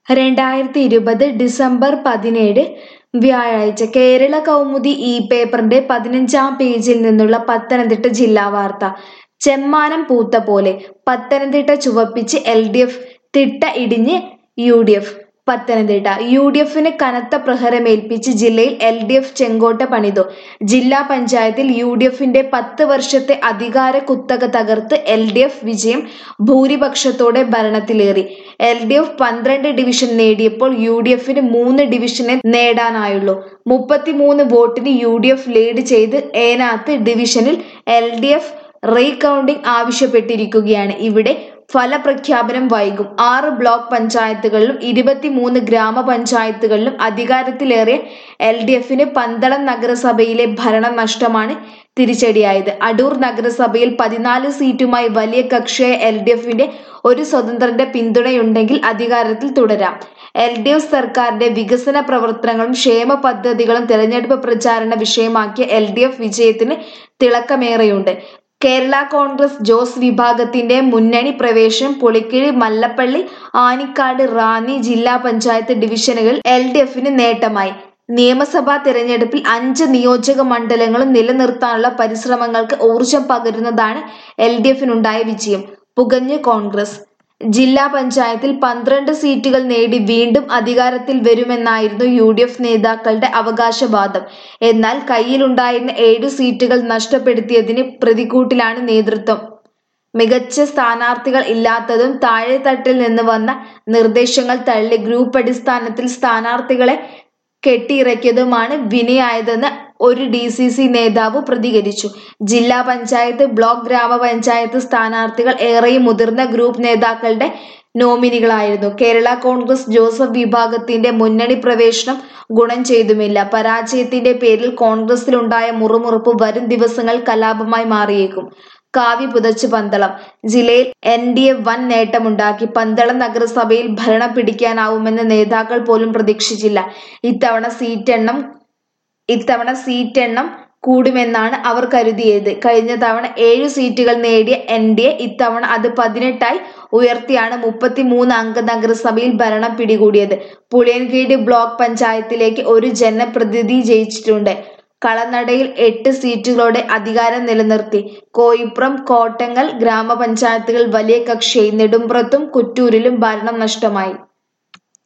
രണ്ടായിരത്തി ഇരുപത് ഡിസംബർ പതിനേഴ് വ്യാഴാഴ്ച കേരള കൗമുദി ഈ പേപ്പറിന്റെ പതിനഞ്ചാം പേജിൽ നിന്നുള്ള പത്തനംതിട്ട ജില്ലാ വാർത്ത ചെമ്മാനം പൂത്ത പോലെ പത്തനംതിട്ട ചുവപ്പിച്ച് എൽ ഡി എഫ് തിട്ട ഇടിഞ്ഞ് U D F Pathanamthitta U D എഫിന് കനത്ത പ്രഹരമേൽപ്പിച്ച് ജില്ലയിൽ എൽ ഡി എഫ് ചെങ്കോട്ട പണിതു ജില്ലാ പഞ്ചായത്തിൽ യു ഡി എഫിന്റെ പത്ത് വർഷത്തെ അധികാര കുത്തക തകർത്ത് എൽ ഡി എഫ് വിജയം ഭൂരിപക്ഷത്തോടെ ഭരണത്തിലേറി എൽ ഡി എഫ് പന്ത്രണ്ട് ഡിവിഷൻ നേടിയപ്പോൾ യു ഡി എഫിന് മൂന്ന് ഡിവിഷനെ നേടാനായുള്ളൂ മുപ്പത്തിമൂന്ന് വോട്ടിന് യു ഡി എഫ് ലീഡ് ചെയ്ത് ഏനാത്ത് ഡിവിഷനിൽ എൽ ഡി എഫ് റീകൗണ്ടിംഗ് ആവശ്യപ്പെട്ടിരിക്കുകയാണ് ഇവിടെ ഫലപ്രഖ്യാപനം വൈകും ആറ് ബ്ലോക്ക് പഞ്ചായത്തുകളിലും ഇരുപത്തിമൂന്ന് ഗ്രാമപഞ്ചായത്തുകളിലും അധികാരത്തിലേറിയ എൽ ഡി എഫിന് പന്തളം നഗരസഭയിലെ ഭരണം നഷ്ടമാണ് തിരിച്ചടിയായത് അടൂർ നഗരസഭയിൽ പതിനാല് സീറ്റുമായി വലിയ കക്ഷിയായ എൽ ഡി എഫിന്റെ ഒരു സ്വതന്ത്രന്റെ പിന്തുണയുണ്ടെങ്കിൽ അധികാരത്തിൽ തുടരാം എൽ ഡി എഫ് സർക്കാരിന്റെ വികസന പ്രവർത്തനങ്ങളും ക്ഷേമ പദ്ധതികളും തെരഞ്ഞെടുപ്പ് പ്രചാരണ വിഷയമാക്കിയ എൽ ഡി എഫ് വിജയത്തിന് തിളക്കമേറെയുണ്ട് കേരള കോൺഗ്രസ് ജോസ് വിഭാഗത്തിന്റെ മുന്നണി പ്രവേശനം പുളിക്കിഴി മല്ലപ്പള്ളി ആനിക്കാട് റാന്നി ജില്ലാ പഞ്ചായത്ത് ഡിവിഷനുകൾ എൽ ഡി എഫിന് നേട്ടമായി നിയമസഭാ തെരഞ്ഞെടുപ്പിൽ അഞ്ച് നിയോജക മണ്ഡലങ്ങളും നിലനിർത്താനുള്ള പരിശ്രമങ്ങൾക്ക് ഊർജം പകരുന്നതാണ് എൽ ഡി എഫിനുണ്ടായ വിജയം പുകഞ്ഞ് കോൺഗ്രസ് ജില്ലാ പഞ്ചായത്തിൽ പന്ത്രണ്ട് സീറ്റുകൾ നേടി വീണ്ടും അധികാരത്തിൽ വരുമെന്നായിരുന്നു യു ഡി എഫ് നേതാക്കളുടെ അവകാശവാദം എന്നാൽ കയ്യിലുണ്ടായിരുന്ന ഏഴു സീറ്റുകൾ നഷ്ടപ്പെടുത്തിയതിന് പ്രതികൂട്ടിലാണ് നേതൃത്വം മികച്ച സ്ഥാനാർത്ഥികൾ ഇല്ലാത്തതും താഴെത്തട്ടിൽ നിന്ന് വന്ന നിർദ്ദേശങ്ങൾ തള്ളി ഗ്രൂപ്പ് അടിസ്ഥാനത്തിൽ സ്ഥാനാർത്ഥികളെ കെട്ടിയിറക്കിയതുമാണ് വിനയായതെന്ന് ഒരു ഡി സി സി നേതാവ് പ്രതികരിച്ചു ജില്ലാ പഞ്ചായത്ത് ബ്ലോക്ക് ഗ്രാമപഞ്ചായത്ത് സ്ഥാനാർത്ഥികൾ ഏറെയും മുതിർന്ന ഗ്രൂപ്പ് നേതാക്കളുടെ നോമിനികളായിരുന്നു കേരള കോൺഗ്രസ് ജോസഫ് വിഭാഗത്തിന്റെ മുന്നണി പ്രവേശനം ഗുണം ചെയ്തുമില്ല പരാജയത്തിന്റെ പേരിൽ കോൺഗ്രസിലുണ്ടായ മുറുമുറുപ്പ് വരും ദിവസങ്ങൾ കലാപമായി മാറിയേക്കും കാവി പുതച്ച് പന്തളം ജില്ലയിൽ എൻ ഡി എ വൻ നേട്ടമുണ്ടാക്കി പന്തളം നഗരസഭയിൽ ഭരണം പിടിക്കാനാവുമെന്ന് നേതാക്കൾ പോലും പ്രതീക്ഷിച്ചില്ല ഇത്തവണ സീറ്റെണ്ണം ഇത്തവണ സീറ്റെണ്ണം കൂടുമെന്നാണ് അവർ കരുതിയത് കഴിഞ്ഞ തവണ ഏഴു സീറ്റുകൾ നേടിയ എൻ ഡി എ ഇത്തവണ അത് പതിനെട്ടായി ഉയർത്തിയാണ് മുപ്പത്തിമൂന്ന് അംഗ നഗരസഭയിൽ ഭരണം പിടികൂടിയത് പുളിയൻകീഴ് ബ്ലോക്ക് പഞ്ചായത്തിലേക്ക് ഒരു ജനപ്രതിനിധി ജയിച്ചിട്ടുണ്ട് കളനടയിൽ എട്ട് സീറ്റുകളോടെ അധികാരം നിലനിർത്തി കോയിപ്രം കോട്ടങ്ങൽ ഗ്രാമപഞ്ചായത്തുകൾ വലിയ കക്ഷിയായി നെടുമ്പ്രത്തും കുറ്റൂരിലും ഭരണം നഷ്ടമായി